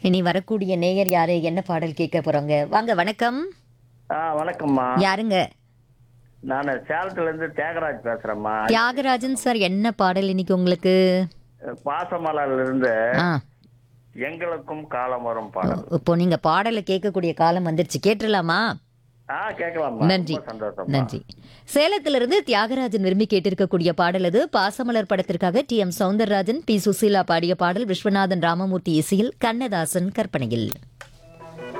இனி வரக்கூடிய நேயர் யாரு என்ன பாடல் கேட்க போறாங்க வாங்க வணக்கம் ஆ வணக்கம்மா யாருங்க நான் சேலத்துல இருந்து தியாகராஜ் பேசுறேம்மா தியாகராஜன் சார் என்ன பாடல் இன்னைக்கு உங்களுக்கு பாசமலர்ல இருந்து ஆ எங்களுக்கும் காலம் வரும் பாடல் இப்போ நீங்க பாடலை கேட்கக்கூடிய காலம் வந்துருச்சு கேட்டுடலாமா ஆ கேட்கலாமா நன்றி ரொம்ப சந்தோஷம் நன்றி சேலத்திலிருந்து தியாகராஜன் விரும்பி கேட்டிருக்கக்கூடிய பாடல் அது பாசமலர் படத்திற்காக T M Soundararajan P Susheela பாடிய பாடல் விஸ்வநாதன் ராமமூர்த்தி இசையில் கண்ணதாசன் கற்பனையில்